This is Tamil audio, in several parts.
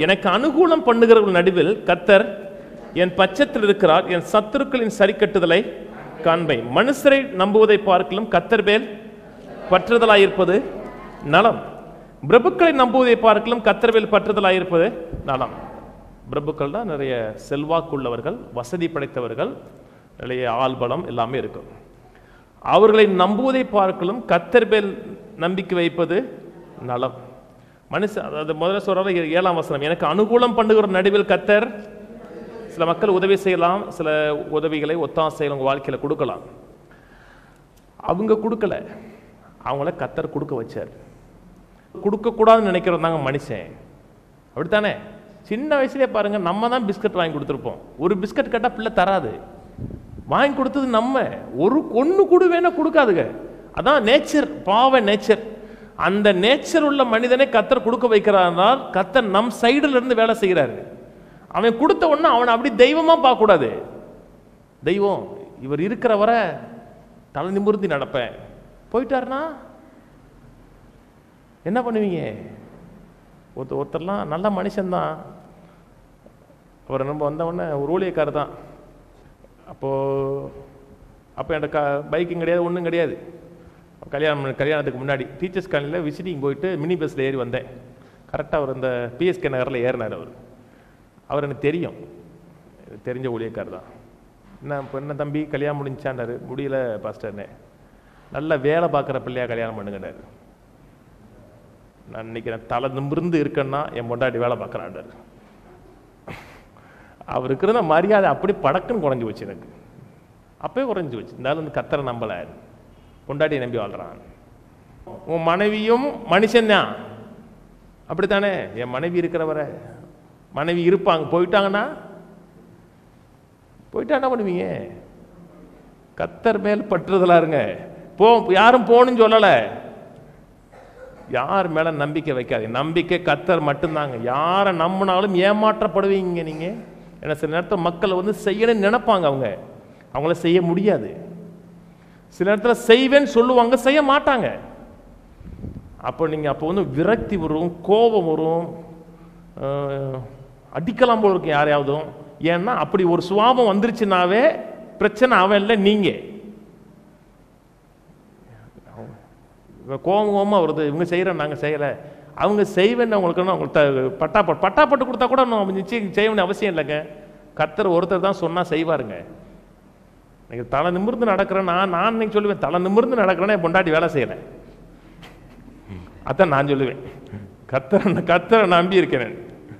எனக்கு அனுகூலம் பண்ணுகிறவர்கள் நடுவில் கத்தர் என் பட்சத்தில் இருக்கிறார் என் சத்துருக்களின் சரிக்கட்டுதலை காண்பேன் மனுஷரை நம்புவதை பார்க்கலும் கத்தர் மேல் பற்றுதலாயிருப்பது நலம் பிரபுக்களை நம்புவதை பார்க்கலும் கத்தர் மேல் பற்றுதலாயிருப்பது நலம் பிரபுக்கள் தான் நிறைய செல்வாக்குள்ளவர்கள் வசதி படைத்தவர்கள் நிறைய ஆள்பலம் எல்லாமே இருக்கும் அவர்களை நம்புவதை பார்க்கலும் கத்தர் மேல் நம்பிக்கை வைப்பது நலம் மனுஷன் அதாவது முதல்ல சொல்றாரு ஏ- ஏழாம் வசனம் எனக்கு அனுகூலம் பண்ணுகிற நடுவில் கத்தர் சில மக்கள் உதவி செய்யலாம் சில உதவிகளை ஒத்தாசைகள் உங்க வாழ்க்கையில கொடுக்கலாம் அவங்க கொடுக்கல அவங்கள கத்தர் கொடுக்க வச்சார் கொடுக்கக்கூடாதுன்னு நினைக்கிறவன் தாங்க மனுஷன் அப்படித்தானே சின்ன வயசுலயே பாருங்க நம்ம தான் பிஸ்கட் வாங்கி கொடுத்துருப்போம் ஒரு பிஸ்கட் கேட்டால் பிள்ளை தராது வாங்கி கொடுத்தது நம்ம ஒரு ஒன்று கொடு வேணா கொடுக்காதுங்க அதான் நேச்சர் பாவ நேச்சர் அந்த நேச்சர் உள்ள மனிதனை கத்தர் கொடுக்க வைக்கிறார்னால் கத்தர் நம் சைடுல இருந்து வேலை செய்கிறாரு அவன் கொடுத்த உடனே அவனை அப்படி தெய்வமா பார்க்க கூடாது தெய்வம் இவர் இருக்கிற வரை தலை நிமிர்த்தி நடப்பேன் போயிட்டாருன்னா என்ன பண்ணுவீங்க ஒருத்தர் ஒருத்தர்லாம் நல்ல மனுஷன்தான் அவர் நம்ம வந்த உடனே ஒரு ஊழியக்காரர் தான் அப்போது அப்போ என்கிட்ட க பைக்கும் கிடையாது ஒன்றும் கிடையாது கல்யாணம் பண்ண- கல்யாணத்துக்கு முன்னாடி டீச்சர்ஸ் காலனியில் விசிட்டிங் போயிட்டு மினி பஸ்ஸில் ஏறி வந்தேன் கரெக்டாக அவர் இந்த பிஎஸ்கே நகரில் ஏறினார் அவர் அவர் எனக்கு தெரியும் எனக்கு தெரிஞ்ச ஊழியக்காரர் தான் என்ன இப்போ என்ன தம்பி கல்யாணம் முடிஞ்சாண்டாரு முடியல பாஸ்டர்னே நல்ல வேலை பார்க்குற பிள்ளையா கல்யாணம் பண்ணுங்கன்னாரு நான் இன்னைக்கு நான் தலை நிமிர்ந்து இருக்கேன்னா என் பொண்டாட்டி வேலை பார்க்குறாண்டாரு அவருக்கு இருந்த மரியாதை அப்படி படக்குன்னு குறைஞ்சி போச்சு எனக்கு அப்பயே குறைஞ்சி போச்சு இருந்தாலும் இந்த கத்தரை நம்பலை பொண்டாட்டியை நம்பி வாழ்றான் உன் மனைவியும் மனுஷன்தான் அப்படித்தானே என் மனைவி இருக்கிறவரை மனைவி இருப்பாங்க போயிட்டாங்கன்னா போயிட்டா என்ன பண்ணுவீங்க கத்தர் மேல் பற்றுதலா இருங்க போ யாரும் போகணும்னு சொல்லலை யார் மேல நம்பிக்கை வைக்காதீங்க நம்பிக்கை கத்தர் மட்டும்தாங்க யாரை நம்பினாலும் ஏமாற்றப்படுவீங்க நீங்க ஏன்னா சில நேரத்தில் மக்கள் வந்து செய்யணும்னு நினைப்பாங்க அவங்க அவங்கள செய்ய முடியாது சில நேரத்தில் செய்வேன்னு சொல்லுவாங்க செய்ய மாட்டாங்க அப்போ நீங்க அப்போ வந்து விரக்தி வரும் கோபம் வரும் அஹ், அடிக்கலாம் போல இருக்கும் யாரையாவதும் ஏன்னா அப்படி ஒரு சுவாபம் வந்துருச்சுனாவே பிரச்சனை அவன் இல்லை நீங்க இவன் கோவம் கோவமாக வருது இவங்க செய்கிறேன் நாங்கள் செய்யலை அவங்க செய்வேன்னு அவங்களுக்கு அவங்களுக்கு த- பட்டா பட்டு பட்டா பட்டு கொடுத்தா கூட நம்ம நிச்சயம் செய்ய வேண்டிய அவசியம் இல்லைங்க கர்த்தர் ஒருத்தர் தான் சொன்னால் செய்வாருங்க இன்னைக்கு தலை நிமிர்ந்து நடக்கிறேன் நான் நான் இன்னைக்கு சொல்லுவேன் தலை நிமிர்ந்து நடக்கிறேன்னா என் பொண்டாட்டி வேலை செய்யலை அதான் நான் சொல்லுவேன் கத்தரை கத்தரை நம்பி இருக்கிறேன்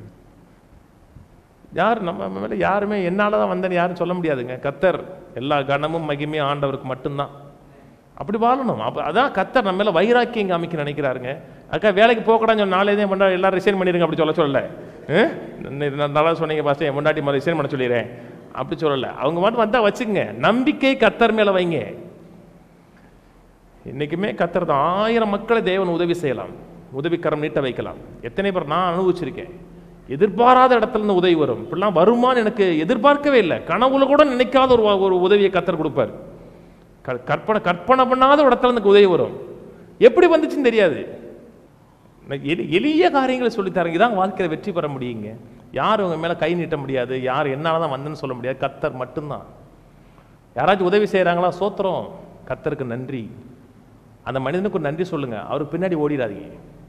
யார் நம்ம மேலே யாருமே என்னால் தான் வந்தேன்னு யாரும் சொல்ல முடியாதுங்க கத்தர் எல்லா கனமும் மகிமையும் ஆண்டவருக்கு மட்டும்தான் அப்படி வாழணும் அப்போ அதான் கத்தர் நம்ம மேலே வைராக்கியம் காமிக்க நினைக்கிறாருங்க அக்கா வேலைக்கு போகக்கூடாதுன்னு சொன்ன நாளே பண்ண எல்லாரும் ரிசைன் பண்ணிடுங்க அப்படி சொல்ல சொல்லல அஹ்? ந- ந- நல்லா சொன்னீங்க பாஸ்டர் என் முன்னாடி மாதிரி ரிசைன் பண்ண சொல்லிடுறேன் அப்படி சொல்லலை அவங்க மட்டும் வந்தால் வச்சுக்கங்க நம்பிக்கை கத்தர் மேலே வைங்க இன்னைக்குமே கத்தர் தான் ஆயிரம் மக்களை தேவன் உதவி செய்யலாம் உதவிக்கரம் நீட்ட வைக்கலாம் எத்தனை பேர் நான் அனுபவிச்சிருக்கேன் எதிர்பாராத இடத்துல இருந்து உதவி வரும் இப்படிலாம் வருமான்னு எனக்கு எதிர்பார்க்கவே இல்லை கனவுல கூட நினைக்காத ஒரு வ- ஒரு உதவியை கத்தர் கொடுப்பார் க- கற்பனை கற்பனை பண்ணாத ஒரு இடத்துல எனக்கு உதவி வரும் எப்படி வந்துச்சுன்னு தெரியாது நான் எளி- எளிய காரியங்களை சொல்லித் தரேங்க இதான் வாழ்க்கையில வெற்றி பெற முடியுங்க யார் உங்க மேல கை நீட்ட முடியாது யார் என்னால தான் வந்தேன்னு சொல்ல முடியாது கத்தர் மட்டும்தான் யாராச்சும் உதவி செய்றாங்களா சோத்திரம் கத்தருக்கு நன்றி அந்த மனிதனுக்கு ஒரு நன்றி சொல்லுங்க அவருக்கு பின்னாடி ஓடிடாதீங்க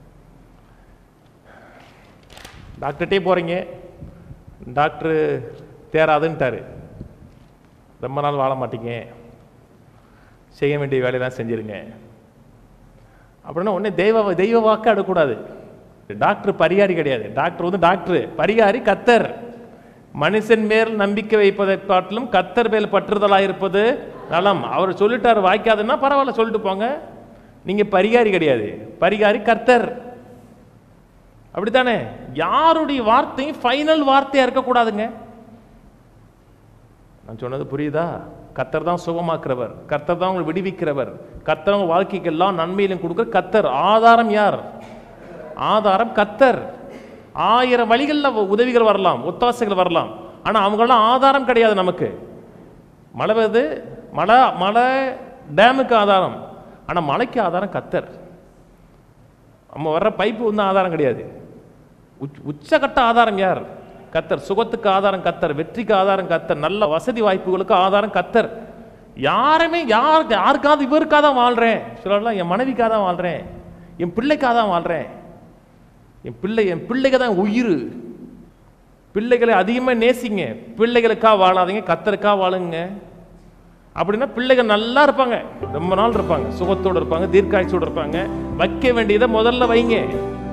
டாக்டர்கிட்டே போறீங்க டாக்டர் தேராதுன்ட்டாரு ரொம்ப நாள் வாழ மாட்டீங்க செய்ய வேண்டிய வேலையெல்லாம் செஞ்சிருங்க அப்படின்னா உடனே தெய்வ தெய்வ வாக்கு அடுக்கூடாது டாக்டர் பரிகாரி கிடையாது டாக்டர் வந்து டாக்டர் பரிகாரி கத்தர் மனுஷன் மேல் நம்பிக்கை வைப்பதை காட்டிலும் கத்தர் மேல் பற்றுதலாக இருப்பது நலம் அவர் சொல்லிட்டாரு வாய்க்காதுன்னா பரவாயில்ல சொல்லிட்டு போங்க நீங்க பரிகாரி கிடையாது பரிகாரி கர்த்தர் அப்படித்தானே யாருடைய வார்த்தையும் ஃபைனல் வார்த்தையா இருக்கக்கூடாதுங்க நான் சொன்னது புரியுதா கத்தர் தான் சுகமாக்குறவர் கத்தர் தான் உங்களை விடுவிக்கிறவர் கத்தர் உங்க வாழ்க்கைக்கு எல்லாம் நன்மையிலும் கொடுக்குற கத்தர் ஆதாரம் யார் ஆதாரம் கத்தர் ஆயிரம் வழிகள்ல உதவிகள் வரலாம் ஒத்தாசைகள் வரலாம் ஆனா அவங்கெல்லாம் ஆதாரம் கிடையாது நமக்கு மழை வருது மழை மழை டேமுக்கு ஆதாரம் ஆனா மலைக்கு ஆதாரம் கத்தர் நம்ம வர்ற பைப்பு வந்து ஆதாரம் கிடையாது உச்ச- உச்சகட்ட ஆதாரம் யார் கத்தர் சுகத்துக்கு ஆதாரம் கத்தர் வெற்றிக்கு ஆதாரம் கத்தர் நல்ல வசதி வாய்ப்புகளுக்கு ஆதாரம் கத்தர் யாருமே யார் யாருக்காவது இவருக்காக தான் வாழ்றேன் சொல்லலாம் என் மனைவிக்காக தான் வாழ்றேன் என் பிள்ளைக்காக தான் வாழ்றேன் என் பிள்ளை என் பிள்ளைக்கு தான் உயிர் பிள்ளைகளை அதிகமாக நேசிங்க பிள்ளைகளுக்காக வாழாதீங்க கத்தருக்காக வாழுங்க அப்படின்னா பிள்ளைகள் நல்லா இருப்பாங்க ரொம்ப நாள் இருப்பாங்க சுகத்தோடு இருப்பாங்க தீர்க்காய்ச்சோடு இருப்பாங்க வைக்க வேண்டியதை முதல்ல வைங்க